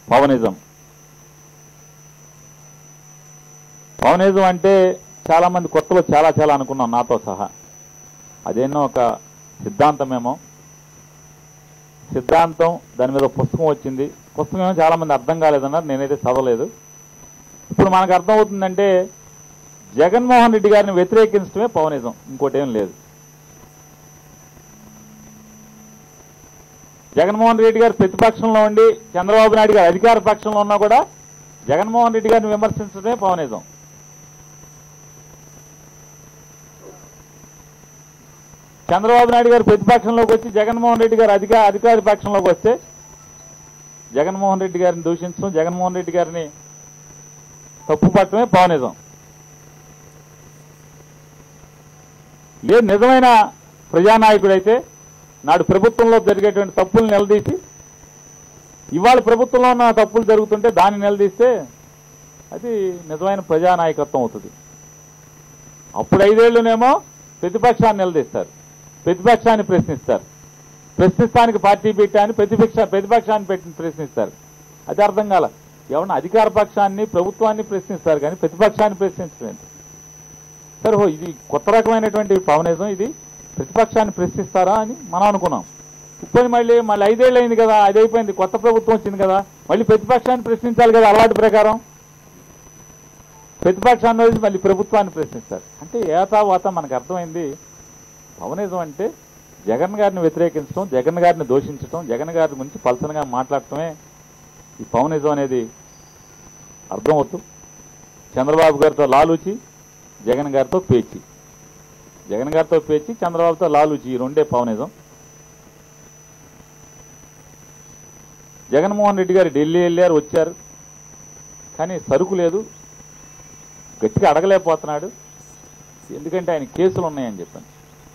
పవనిజం పవనిజం అంటే చాలా మంది కొత్తలో చాలా చాలా అనుకున్నాం నాతో సహా అదేనో ఒక సిద్ధాంతమేమో సిద్ధాంతం దాని మీద ఒక పుస్తకం వచ్చింది పుస్తకం ఏమో చాలా మంది అర్థం కాలేదన్నారు నేనైతే చదవలేదు ఇప్పుడు మనకు అర్థం అవుతుందంటే జగన్మోహన్ రెడ్డి గారిని వ్యతిరేకించడమే పవనిజం ఇంకోటి ఏం లేదు జగన్మోహన్ రెడ్డి గారు ప్రతిపక్షంలో ఉండి చంద్రబాబు నాయుడు గారు అధికార పక్షంలో ఉన్నా కూడా జగన్మోహన్ రెడ్డి గారిని విమర్శించడమే పవనిజం చంద్రబాబు నాయుడు గారు ప్రతిపక్షంలోకి వచ్చి జగన్మోహన్ రెడ్డి గారు అధికార అధికార పక్షంలోకి వస్తే జగన్మోహన్ రెడ్డి గారిని దూషించడం జగన్మోహన్ రెడ్డి గారిని తప్పు పట్టడమే పవనిజం లేదు నిజమైన ప్రజానాయకుడైతే నాడు ప్రభుత్వంలో జరిగేటువంటి తప్పులు నిలదీసి ఇవాళ ప్రభుత్వంలో ఉన్న తప్పులు జరుగుతుంటే దాన్ని నిలదీస్తే అది నిజమైన ప్రజానాయకత్వం అవుతుంది అప్పుడు ఐదేళ్లునేమో ప్రతిపక్షాన్ని నిలదీస్తారు ప్రతిపక్షాన్ని ప్రశ్నిస్తారు ప్రశ్నిస్తానికి పార్టీ పెట్టాని ప్రతిపక్ష ప్రతిపక్షాన్ని పెట్టి ప్రశ్నిస్తారు అది అర్థం కాల ఎవరన్నా అధికార పక్షాన్ని ప్రభుత్వాన్ని ప్రశ్నిస్తారు కానీ ప్రతిపక్షాన్ని ప్రశ్నించలేదు సరే హో ఇది కొత్త రకమైనటువంటి పవనిజం ఇది ప్రతిపక్షాన్ని ప్రశ్నిస్తారా అని మనం అనుకున్నాం ఇప్పుడు మళ్ళీ మళ్ళీ ఐదేళ్ళు అయింది కదా అది అయిపోయింది కొత్త ప్రభుత్వం వచ్చింది కదా మళ్ళీ ప్రతిపక్షాన్ని ప్రశ్నించాలి కదా అలవాటు ప్రకారం ప్రతిపక్షాన్ని వదిలి మళ్ళీ ప్రభుత్వాన్ని ప్రశ్నిస్తారు అంటే ఏతావాత మనకు అర్థమైంది పవనిజం అంటే జగన్ గారిని వ్యతిరేకించడం జగన్ గారిని దోషించడం జగన్ గారి గురించి పలసనగా మాట్లాడటమే ఈ పవనిజం అనేది అర్థమవుతూ చంద్రబాబు గారితో లాలూచి జగన్ గారితో పేచి జగన్ గారితో పేచి చంద్రబాబుతో లాలూచి ఈ రెండే పవనిజం జగన్మోహన్ రెడ్డి గారు ఢిల్లీ వెళ్ళారు వచ్చారు కానీ సరుకు లేదు గట్టిగా అడగలేకపోతున్నాడు ఎందుకంటే ఆయన కేసులు ఉన్నాయని చెప్పాను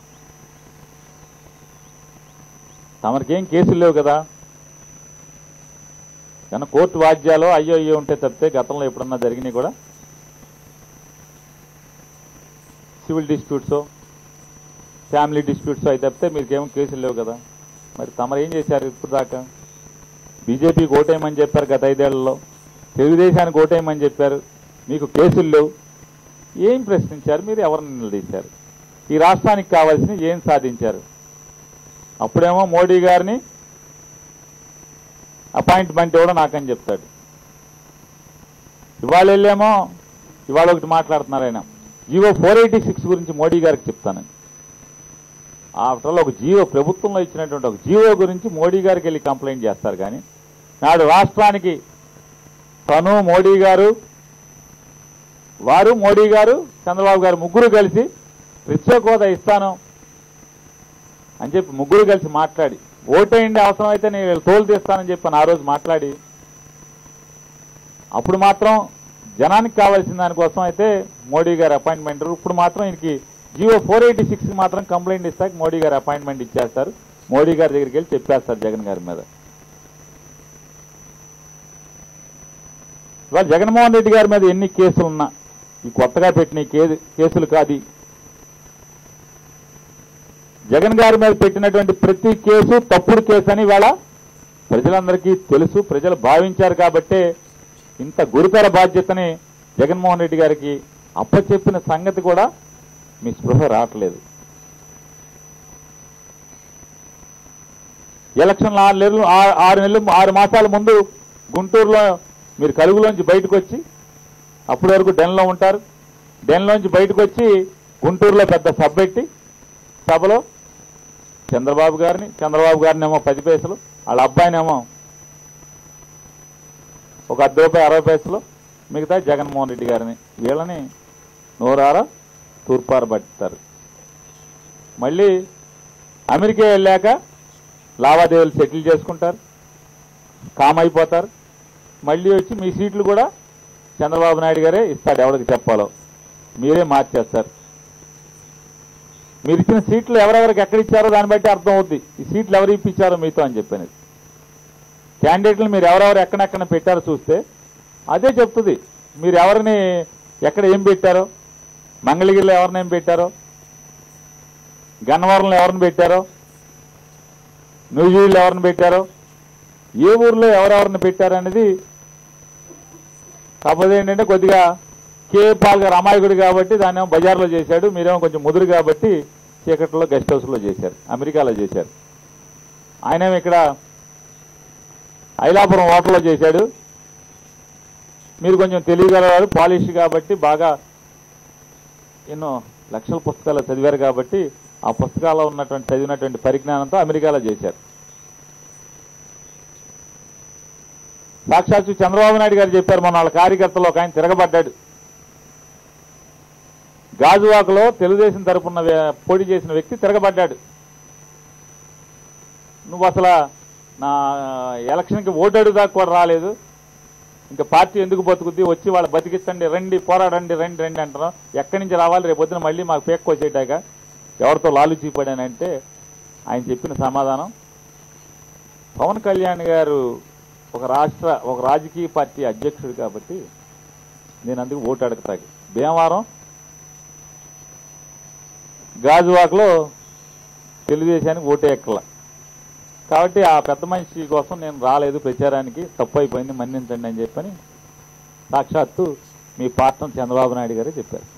తమరికేం కేసులు లేవు కదా కానీ కోర్టు వాద్యాలు అయ్యో అయ్యో ఉంటే తప్పితే గతంలో ఎప్పుడన్నా జరిగినాయి కూడా సివిల్ డిస్ప్యూట్స్ ఫ్యామిలీ డిస్ప్యూట్స్ అయితే తప్పితే మీకేమో కేసులు లేవు కదా మరి తమరు ఏం చేశారు ఇప్పుడు దాకా బీజేపీకి ఓటేయమని చెప్పారు గత ఐదేళ్లలో తెలుగుదేశానికి ఓటేయమని చెప్పారు మీకు కేసులు లేవు ఏం ప్రశ్నించారు మీరు ఎవరిని నిలదీశారు ఈ రాష్ట్రానికి కావాల్సిన ఏం సాధించారు అప్పుడేమో మోడీ గారిని అపాయింట్మెంట్ ఇవ్వడం నాకని చెప్తాడు ఇవాళ వెళ్ళేమో ఇవాళ ఒకటి మాట్లాడుతున్నారు ఆయన జియో ఫోర్ ఎయిటీ సిక్స్ గురించి మోడీ గారికి చెప్తానని ఆఫ్టర్ ఒక జియో ప్రభుత్వంలో ఇచ్చినటువంటి ఒక జియో గురించి మోడీ గారికి వెళ్ళి కంప్లైంట్ చేస్తారు కానీ నాడు రాష్ట్రానికి తను మోడీ గారు వారు మోడీ గారు చంద్రబాబు గారు ముగ్గురు కలిసి ప్రత్యేక హోదా ఇస్తాను అని చెప్పి ముగ్గురు కలిసి మాట్లాడి ఓటేయండి అవసరం అయితే నేను వీళ్ళు తోలు తీస్తానని చెప్పి ఆ రోజు మాట్లాడి అప్పుడు మాత్రం జనానికి కావాల్సిన దానికోసం అయితే మోడీ గారు అపాయింట్మెంట్ ఇప్పుడు మాత్రం ఈయనకి జియో ఫోర్ ఎయిటీ సిక్స్ మాత్రం కంప్లైంట్ ఇస్తాక మోడీ గారు అపాయింట్మెంట్ ఇచ్చేస్తారు మోడీ గారి దగ్గరికి వెళ్ళి చెప్పేస్తారు జగన్ గారి మీద ఇవాళ జగన్మోహన్ రెడ్డి గారి మీద ఎన్ని కేసులు ఉన్నా ఈ కొత్తగా పెట్టిన ఈ కే- కేసులు కాదు జగన్ గారి మీద పెట్టినటువంటి ప్రతి కేసు తప్పుడు కేసు అని ఇవాళ ప్రజలందరికీ తెలుసు ప్రజలు భావించారు కాబట్టే ఇంత గురుతర బాధ్యతని జగన్మోహన్ రెడ్డి గారికి అప్పచెప్పిన సంగతి కూడా మీ స్పృహ రావట్లేదు ఎలక్షన్ ఆరు నెలలు ఆ- ఆరు నెలలు ఆరు మాసాల ముందు గుంటూరులో మీరు కలుగులోంచి బయటకు వచ్చి అప్పటి వరకు డెన్లో ఉంటారు డెన్లోంచి బయటకు వచ్చి గుంటూరులో పెద్ద సభ పెట్టి సభలో చంద్రబాబు గారిని చంద్రబాబు గారిని ఏమో పది పైసలు వాళ్ళ అబ్బాయినేమో ఒక అర్ధ రూపాయి అరవై పైసలు మిగతా జగన్మోహన్ రెడ్డి గారిని వీళ్ళని నోరారా తూర్పార పట్టారు మళ్ళీ అమెరికా వెళ్ళాక లావాదేవీలు సెటిల్ చేసుకుంటారు కామ్ అయిపోతారు మళ్ళీ వచ్చి మీ సీట్లు కూడా చంద్రబాబు నాయుడు గారే ఇస్తాడు ఎవరికి చెప్పాలో మీరే మార్చేస్తారు మీరు ఇచ్చిన సీట్లు ఎవరెవరికి ఎక్కడ ఇచ్చారో దాన్ని బట్టి అర్థం అవుద్ది ఈ సీట్లు ఎవరు ఇప్పించారో మీతో అని చెప్పినది క్యాండిడేట్లు మీరు ఎవరెవరు ఎక్కడెక్కడ పెట్టారో చూస్తే అదే చెప్తుంది మీరు ఎవరిని ఎక్కడ ఏం పెట్టారో మంగళగిరిలో ఎవరిని ఏం పెట్టారో గన్నవరంలో ఎవరిని పెట్టారో న్యూజిలాండ్లో ఎవరిని పెట్టారో ఏ ఊర్లో ఎవరెవరిని పెట్టారనేది కాకపోతే ఏంటంటే కొద్దిగా కే పాల్ గారు అమాయకుడు కాబట్టి దాన్ని ఏమో బజార్లో చేశాడు మీరేమో కొంచెం ముదురు కాబట్టి చీకట్లో గెస్ట్ హౌస్లో చేశారు అమెరికాలో చేశారు ఆయనేమో ఇక్కడ ఐలాపురం హోటల్లో చేశాడు మీరు కొంచెం తెలియగలవారు పాలిష్ కాబట్టి బాగా ఎన్నో లక్షల పుస్తకాలు చదివారు కాబట్టి ఆ పుస్తకాల్లో ఉన్నటువంటి చదివినటువంటి పరిజ్ఞానంతో అమెరికాలో చేశారు సాక్షాత్తు చంద్రబాబు నాయుడు గారు చెప్పారు మన వాళ్ళ కార్యకర్తలు ఒక ఆయన తిరగబడ్డాడు గాజువాకలో తెలుగుదేశం తరపున వే- పోటీ చేసిన వ్యక్తి తిరగబడ్డాడు నువ్వు అసలు నా ఎలక్షన్కి ఓటు అడుగుదాకా కూడా రాలేదు ఇంకా పార్టీ ఎందుకు బతుకుద్ది వచ్చి వాళ్ళు బతికించండి రండి పోరాడండి రండి రండి అంటున్నాం ఎక్కడి నుంచి రావాలి రేపు పొద్దున మళ్ళీ మాకు పేక్ వచ్చేటాక ఎవరితో లాలుచీ పడానంటే ఆయన చెప్పిన సమాధానం పవన్ కళ్యాణ్ గారు ఒక రాష్ట్ర ఒక రాజకీయ పార్టీ అధ్యక్షుడు కాబట్టి నేను అందుకు ఓటు అడగతాకి భీమవరం గాజువాకలో తెలుగుదేశానికి ఓటే ఎక్కల కాబట్టి ఆ పెద్ద మనిషి కోసం నేను రాలేదు ప్రచారానికి తప్పు అయిపోయింది మన్నించండి అని చెప్పని సాక్షాత్తు మీ పార్టీ చంద్రబాబు నాయుడు గారే చెప్పారు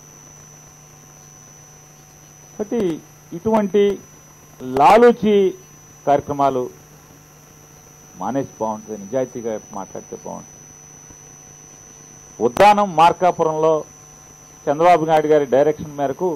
కాబట్టి ఇటువంటి లాలూచి కార్యక్రమాలు మానేసి బాగుంటుంది నిజాయితీగా మాట్లాడితే బాగుంటుంది ఉద్దానం మార్కాపురంలో చంద్రబాబు నాయుడు గారి డైరెక్షన్ మేరకు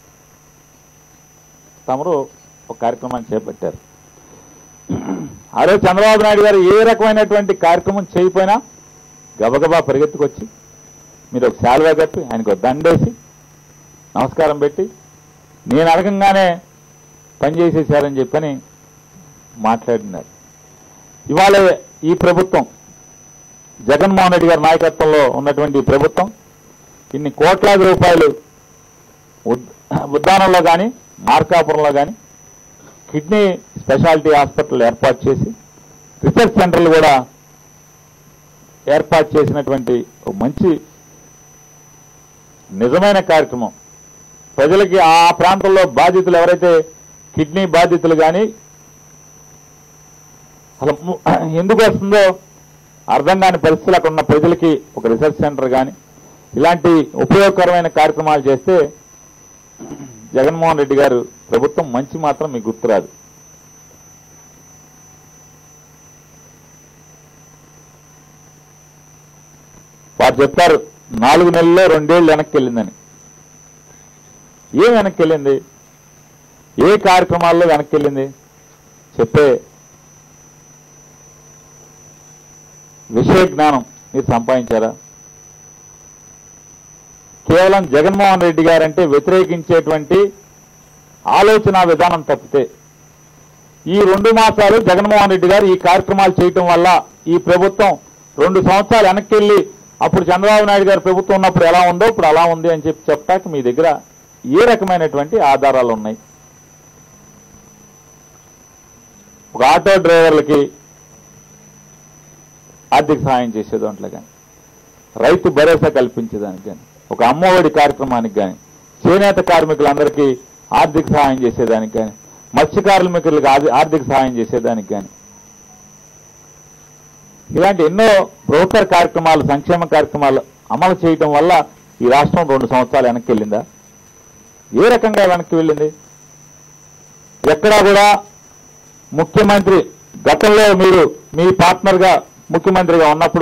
తమరు ఒక కార్యక్రమాన్ని చేపట్టారు ఆ రోజు చంద్రబాబు నాయుడు గారు ఏ రకమైనటువంటి కార్యక్రమం చేయకపోయినా గబగబా పరిగెత్తుకొచ్చి మీరు ఒక శాలువా కప్పి ఆయనకు ఒక దండేసి నమస్కారం పెట్టి నేను అడగంగానే పనిచేసేశారని చెప్పని మాట్లాడినారు ఇవాళ ఈ ప్రభుత్వం జగన్మోహన్ రెడ్డి గారి నాయకత్వంలో ఉన్నటువంటి ఈ ప్రభుత్వం ఇన్ని కోట్లాది రూపాయలు ఉద్- ఉద్దానంలో కానీ మార్కాపురంలో కానీ కిడ్నీ స్పెషాలిటీ హాస్పిటల్ ఏర్పాటు చేసి రీసెర్చ్ సెంటర్లు కూడా ఏర్పాటు చేసినటువంటి ఒక మంచి నిజమైన కార్యక్రమం ప్రజలకి ఆ ప్రాంతంలో బాధితులు ఎవరైతే కిడ్నీ బాధితులు కానీ అసలు ము- ఎందుకు వస్తుందో అర్థం కాని పరిస్థితులు అక్కడ ఉన్న ప్రజలకి ఒక రీసెర్చ్ సెంటర్ కానీ ఇలాంటి ఉపయోగకరమైన కార్యక్రమాలు చేస్తే జగన్మోహన్ రెడ్డి గారు ప్రభుత్వం మంచి మాత్రం మీకు గుర్తురాదు వారు చెప్తారు నాలుగు నెలల్లో రెండేళ్ళు వెనక్కి వెళ్ళిందని ఏం వెనక్కి వెళ్ళింది ఏ కార్యక్రమాల్లో వెనక్కి వెళ్ళింది చెప్పే విషయ జ్ఞానం మీరు సంపాదించారా కేవలం జగన్మోహన్ రెడ్డి గారంటే వ్యతిరేకించేటువంటి ఆలోచన విధానం తప్పితే ఈ రెండు మాసాలు జగన్మోహన్ రెడ్డి గారు ఈ కార్యక్రమాలు చేయటం వల్ల ఈ ప్రభుత్వం రెండు సంవత్సరాలు వెనక్కి వెళ్ళి అప్పుడు చంద్రబాబు నాయుడు గారి ప్రభుత్వం ఉన్నప్పుడు ఎలా ఉందో ఇప్పుడు అలా ఉంది అని చెప్పి చెప్పటానికి మీ దగ్గర ఏ రకమైనటువంటి ఆధారాలు ఉన్నాయి ఒక ఆటో డ్రైవర్లకి ఆర్థిక సహాయం చేసే దాంట్లో కానీ రైతు భరోసా కల్పించేదానికి కానీ ఒక అమ్మఒడి కార్యక్రమానికి కానీ చేనేత కార్మికులందరికీ ఆర్థిక సహాయం చేసేదానికి కానీ మత్స్య కార్మికులకు ఆర్థి- ఆర్థిక సహాయం చేసేదానికి కానీ ఇలాంటి ఎన్నో ప్రభుత్వ కార్యక్రమాలు సంక్షేమ కార్యక్రమాలు అమలు చేయటం వల్ల ఈ రాష్ట్రం రెండు సంవత్సరాలు వెనక్కి వెళ్ళిందా ఏ రకంగా వెనక్కి వెళ్ళింది ఎక్కడా కూడా ముఖ్యమంత్రి గతంలో మీరు మీ పార్ట్నర్గా ముఖ్యమంత్రిగా ఉన్నప్పుడు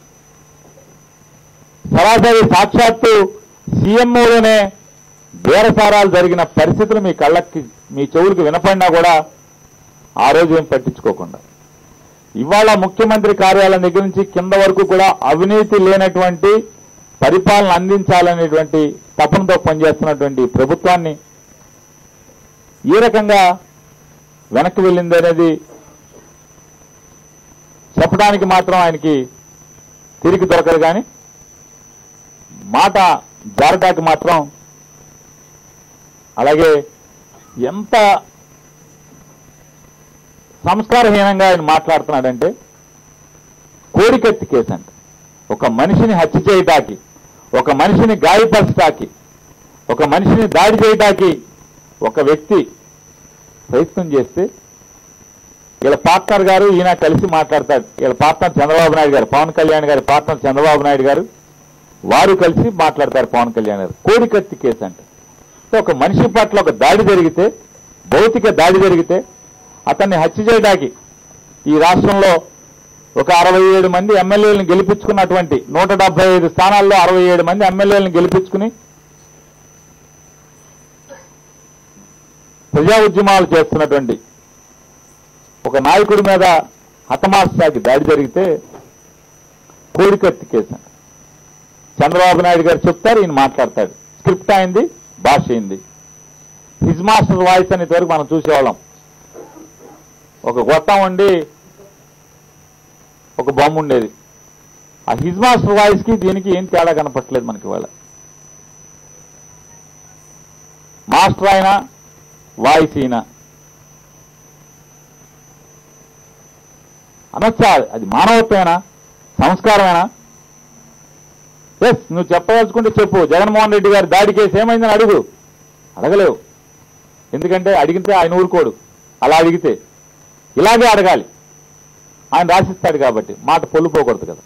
సరాసరి సాక్షాత్తు సీఎంఓలోనే బేరసారాలు జరిగిన పరిస్థితులు మీ కళ్ళకి మీ చెవులకు వినపడినా కూడా ఆ రోజు ఏం పట్టించుకోకుండా ఇవాళ ముఖ్యమంత్రి కార్యాలయం దగ్గర నుంచి కింద వరకు కూడా అవినీతి లేనటువంటి పరిపాలన అందించాలనేటువంటి తపనతో పనిచేస్తున్నటువంటి ఈ ప్రభుత్వాన్ని ఏ రకంగా వెనక్కి వెళ్ళింది అనేది చెప్పడానికి మాత్రం ఆయనకి తిరిగి దొరకదు కానీ మాట జారటానికి మాత్రం అలాగే ఎంత సంస్కారహీనంగా ఆయన మాట్లాడుతున్నాడంటే కోడికత్తి కేసు అంట ఒక మనిషిని హత్య చేయటానికి ఒక మనిషిని గాయపరచటానికి ఒక మనిషిని దాడి చేయటానికి ఒక వ్యక్తి ప్రయత్నం చేస్తే వీళ్ళ పార్ట్నర్ గారు ఈయన కలిసి మాట్లాడతారు వీళ్ళ పార్ట్నర్ చంద్రబాబు నాయుడు గారు పవన్ కళ్యాణ్ గారి పార్ట్నర్ చంద్రబాబు నాయుడు గారు వారు కలిసి మాట్లాడతారు పవన్ కళ్యాణ్ గారు కోడికత్తి కేసు అంటే సో ఒక మనిషి పట్ల ఒక దాడి జరిగితే భౌతిక దాడి జరిగితే అతన్ని హత్య చేయడానికి ఈ రాష్ట్రంలో ఒక అరవై ఏడు మంది ఎమ్మెల్యేలను గెలిపించుకున్నటువంటి నూట డెబ్బై ఐదు స్థానాల్లో అరవై ఏడు మంది ఎమ్మెల్యేలను గెలిపించుకుని ప్రజా ఉద్యమాలు చేస్తున్నటువంటి ఒక నాయకుడి మీద హతమార్చాకి దాడి జరిగితే కోడికత్తి కేసు అంట. చంద్రబాబు నాయుడు గారు చెప్తారు ఈయన మాట్లాడతాడు స్క్రిప్ట్ అయింది భాష అయింది హిజ్ మాస్టర్ వాయిస్ అనేది వరకు మనం చూసేవాళ్ళం ఒక గొట్టం ఉండి ఒక బొమ్మ ఉండేది ఆ హిజ్ మాస్టర్ వాయిస్ కి దీనికి ఏం తేడా కనపట్లేదు మనకి ఇవాళ మాస్టర్ అయినా వాయిస్ అయినా అనొచ్చా అది మానవత్వమేనా సంస్కారమేనా ఎస్ నువ్వు చెప్పదలుచుకుంటే చెప్పు జగన్మోహన్ రెడ్డి గారి దాడి కేసు ఏమైందని అడుగు అడగలేవు ఎందుకంటే అడిగితే ఆయన ఊరుకోడు అలా అడిగితే ఇలాగే అడగాలి ఆయన రాసిస్తాడు కాబట్టి మాట పొల్లుపోకూడదు కదా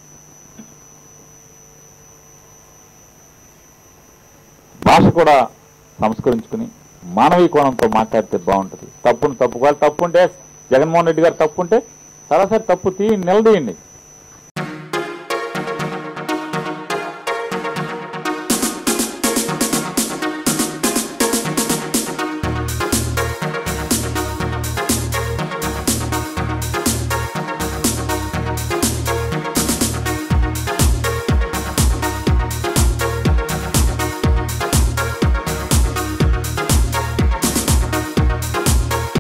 భాష కూడా సంస్కరించుకుని మానవీయ కోణంతో మాట్లాడితే బాగుంటుంది తప్పును తప్పుకోవాలి తప్పు ఉంటే జగన్మోహన్ రెడ్డి గారు తప్పు ఉంటే సరాసరి తప్పు తీ నిలదీయండి